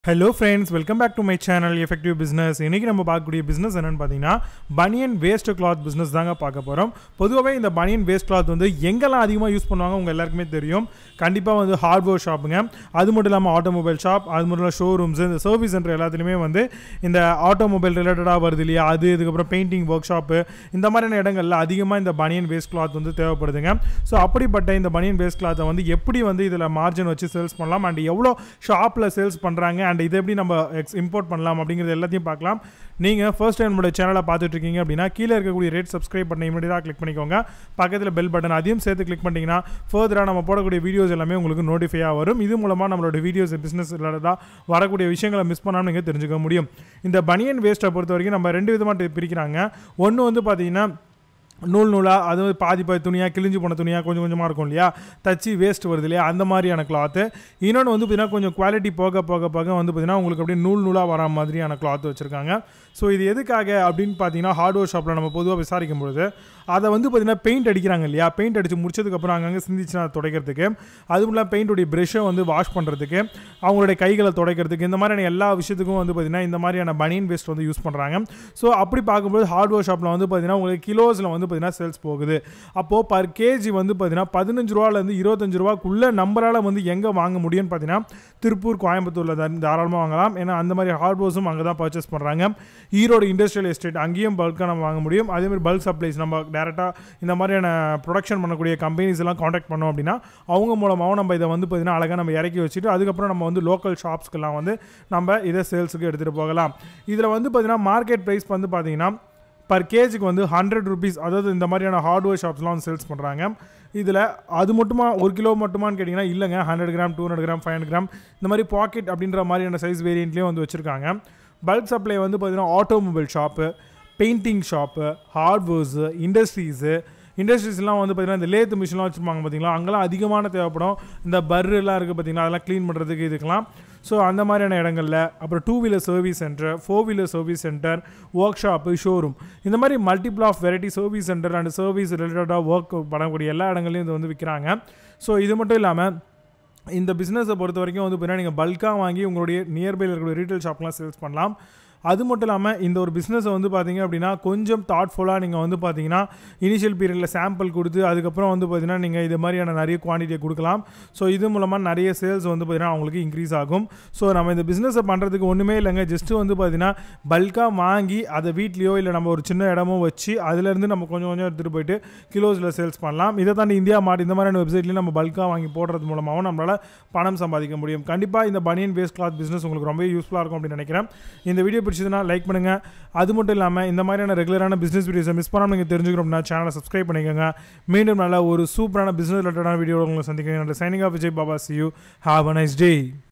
hello friends welcome back to my channel effective business இன்றைக்கி நம்ம பார்க்கக்கூடிய பிஸ்னஸ் என்னென்னு பார்த்தீங்கன்னா பனியன் வேஸ்ட் கிளாத் பிஸ்னஸ் தாங்க பார்க்க போகிறோம் பொதுவாகவே இந்த பனியன் வேஸ்ட் கிளாத் வந்து எங்கெல்லாம் அதிகமாக யூஸ் பண்ணுவாங்க உங்கள் எல்லாருக்குமே தெரியும் கண்டிப்பாக வந்து ஹார்ட்வேர் ஷாப்புங்க அது மட்டும் இல்லாமல் ஆட்டோமொபைல் ஷாப் அது மட்டும் இல்லாமல் ஷோரூம்ஸ் இந்த சர்வீஸ் சென்டர் எல்லாத்துலேயுமே வந்து இந்த ஆட்டோமொபைல் ரிலேட்டடாக வருது இல்லையா அது இதுக்கப்புறம் பெயிண்டிங் ஒர்க் ஷாப்பு இந்த மாதிரியான இடங்கள்ல அதிகமாக இந்த பனியன் வேஸ்ட் கிளாத் வந்து தேவைப்படுதுங்க ஸோ அப்படிப்பட்ட இந்த பனியன் வேஸ்ட் கிளாத்தை வந்து எப்படி வந்து இதில் மார்ஜின் வச்சு சேல்ஸ் பண்ணலாம் அண்ட் எவ்வளோ ஷாப்பில் சேல்ஸ் பண்ணுறாங்க அண்ட் இதை எப்படி நம்ம எக்ஸ் இம்போர்ட் பண்ணலாம் அப்படிங்கிறது எல்லாத்தையும் பார்க்கலாம் நீங்கள் ஃபர்ஸ்ட் டைம் நம்மளோட சேனலை பார்த்துட்டு இருக்கீங்க அப்படின்னா கீழே இருக்கக்கூடிய ரேட் சப்ஸ்கிரைப் பண்ண இமீடியட்டாக கிளிக் பண்ணிக்கோங்க பக்கத்தில் பெல் பட்டன் அதையும் சேர்த்து கிளிக் பண்ணிட்டீங்கன்னா ஃபர்தராக நம்ம போடக்கூடிய வீடியோஸ் எல்லாமே உங்களுக்கு நோட்டிஃபையாக வரும் இது மூலமாக நம்மளோட வீடியோஸ் பிஸ்னஸ் ரிலேட்டடாக வரக்கூடிய விஷயங்களை மிஸ் பண்ணாமல் நீங்கள் தெரிஞ்சுக்க முடியும் இந்த பனியன் வேஸ்ட்டை பொறுத்த வரைக்கும் நம்ம ரெண்டு விதமாக பிரிக்கிறாங்க ஒன்று வந்து பார்த்தீங்கன்னா நூல் நூலாக அது வந்து பாதி பாதி துணியாக கிழிஞ்சு போன துணியாக கொஞ்சம் கொஞ்சமாக இருக்கும் இல்லையா தச்சு வேஸ்ட் வருது இல்லையா அந்த மாதிரியான கிளாத்து இன்னொன்று வந்து பார்த்திங்கன்னா கொஞ்சம் குவாலிட்டி போக போக போக வந்து பார்த்திங்கன்னா உங்களுக்கு அப்படியே நூல் நூலாக வர மாதிரியான கிளாத் வச்சுருக்காங்க ஸோ இது எதுக்காக அப்படின்னு பார்த்தீங்கன்னா ஹார்ட்வேர் ஷாப்பில் நம்ம பொதுவாக விசாரிக்கும் பொழுது அதை வந்து பார்த்திங்கன்னா பெயிண்ட் அடிக்கிறாங்க இல்லையா பெயிண்ட் அடித்து முடிச்சதுக்கப்புறம் அங்கங்கே சிந்திச்சுனா துடைக்கிறதுக்கு அதுவும் இல்லாமல் பெயிண்டுடைய ப்ரெஷ்ஷை வந்து வாஷ் பண்ணுறதுக்கு அவங்களுடைய கைகளை துடைக்கிறதுக்கு இந்த மாதிரியான எல்லா விஷயத்துக்கும் வந்து பார்த்திங்கன்னா இந்த மாதிரியான பனியன் வேஸ்ட் வந்து யூஸ் பண்ணுறாங்க ஸோ அப்படி பார்க்கும்போது ஹார்ட்வேர் ஷாப்பில் வந்து பார்த்திங்கன்னா உங்களுக்கு கிலோஸில் வந்து பார்த்தீங்கன்னா சேல்ஸ் போகுது அப்போது பர் கேஜி வந்து பார்த்தீங்கன்னா பதினஞ்சு ரூபாலேருந்து இருபத்தஞ்சு ரூபாக்குள்ளே நம்பரால் வந்து எங்கே வாங்க முடியும்னு பார்த்தீங்கன்னா திருப்பூர் கோயம்புத்தூரில் தான் தாராளமாக வாங்கலாம் ஏன்னா அந்த மாதிரி ஹார்ட்வேர்ஸும் அங்கே தான் பர்ச்சேஸ் பண்ணுறாங்க ஈரோடு இண்டஸ்ட்ரியல் எஸ்டேட் அங்கேயும் பல்காக நம்ம வாங்க முடியும் அதேமாதிரி பல்க் சப்ளைஸ் நம்ம டேரெக்டாக இந்த மாதிரியான ப்ரொடக்ஷன் பண்ணக்கூடிய கம்பெனிஸ் எல்லாம் காண்டாக்ட் பண்ணோம் அப்படின்னா அவங்க மூலமாகவும் நம்ம இதை வந்து பார்த்தீங்கன்னா அழகாக நம்ம இறக்கி வச்சுட்டு அதுக்கப்புறம் நம்ம வந்து லோக்கல் ஷாப்ஸ்க்கெல்லாம் வந்து நம்ம இதை சேல்ஸுக்கு எடுத்துகிட்டு போகலாம் இதில் வந்து பார்த்தீங்கன்னா மார்க்கெட் ப்ரைஸ் வந்து பார்த்தீங்கன்னா பர் கேஜிக்கு வந்து ஹண்ட்ரட் ருபீஸ் அதாவது இந்த மாதிரியான ஹார்ட்வேர் ஷாப்ஸ்லாம் வந்து சேல்ஸ் பண்ணுறாங்க இதில் அது மட்டுமா ஒரு கிலோ மட்டுமான்னு கேட்டிங்கன்னா இல்லைங்க hundred gram two hundred gram five hundred gram இந்த மாதிரி பாக்கெட் அப்படின்ற மாதிரியான சைஸ் வேரியண்ட்லேயும் வந்து வச்சுருக்காங்க பல்க் சப்ளை வந்து பார்த்திங்கன்னா automobile shop painting shop hardwares industries இண்டஸ்ட்ரீஸ்லாம் வந்து பார்த்திங்கன்னா இந்த லேத்து மிஷின்லாம் வச்சுருப்பாங்க பார்த்தீங்களா அங்கெல்லாம் அதிகமான தேவைப்படும் இந்த பர்ரெலாம் இருக்குது பார்த்திங்கன்னா அதெல்லாம் க்ளீன் பண்ணுறதுக்கு இதுக்கெல்லாம் ஸோ அந்த மாதிரியான இடங்களில் அப்புறம் two wheeler service centre four wheeler service centre workshop showroom இந்த மாதிரி multiple of variety service centre and service ரிலேட்டடாக ஒர்க் பண்ணக்கூடிய எல்லா இடங்களையும் இது வந்து விற்கிறாங்க ஸோ இது மட்டும் இல்லாமல் இந்த பிஸ்னஸை பொறுத்த வரைக்கும் வந்து பார்த்தீங்கன்னா நீங்கள் பல்காக வாங்கி உங்களுடைய நியர்பையில் இருக்கக்கூடிய ரீட்டைல் ஷாப்லாம் சேல்ஸ் பண்ணலாம் அது மட்டும் இல்லாமல் இந்த ஒரு பிஸ்னஸை வந்து பார்த்தீங்க அப்படின்னா கொஞ்சம் தாட்ஃபுல்லாக நீங்கள் வந்து பார்த்தீங்கன்னா இனிஷியல் பீரியடில் சாம்பிள் கொடுத்து அதுக்கப்புறம் வந்து பார்த்தீங்கன்னா நீங்கள் இது மாதிரியான நிறைய குவான்டிட்டியை கொடுக்கலாம் ஸோ இது மூலமாக நிறைய சேல்ஸ் வந்து பார்த்தீங்கன்னா அவங்களுக்கு இன்க்ரீஸ் ஆகும் ஸோ நம்ம இந்த பிஸ்னஸை பண்ணுறதுக்கு ஒன்றுமே இல்லைங்க ஜஸ்ட்டு வந்து பார்த்தீங்கன்னா பல்காக வாங்கி அதை வீட்லேயோ இல்லை நம்ம ஒரு சின்ன இடமோ வச்சு அதுலேருந்து நம்ம கொஞ்சம் கொஞ்சம் எடுத்துகிட்டு போயிட்டு கிலோஸில் சேல்ஸ் பண்ணலாம் இதை தாண்டி இந்தியா மார்ட் இந்த மாதிரியான வெப்சைட்லேயும் நம்ம பல்காக வாங்கி போடுறது மூலமாகவும் நம்மளால் பணம் சம்பாதிக்க முடியும் கண்டிப்பாக இந்த பனியன் வேஸ்ட் கிளாத் பிஸ்னஸ் உங்களுக்கு ரொம்ப யூஸ்ஃபுல்லாக இருக்கும் அப்படின்னு நினைக்கிறேன் இந்த வீடியோ பிடிச்சதுன்னா லைக் பண்ணுங்கள் அது மட்டும் இல்லாமல் இந்த மாதிரியான ரெகுலரான பிஸ்னஸ் வீடியோஸை மிஸ் பண்ணாமல் நீங்கள் தெரிஞ்சுக்கணும் அப்படின்னா சேனலை சப்ஸ்கிரைப் பண்ணிக்கோங்க மீண்டும் நல்ல ஒரு சூப்பரான பிஸ்னஸ் ரிலேட்டடான வீடியோ உங்களை சந்திக்கிறேன் signing off Vijay Baba see you have a nice day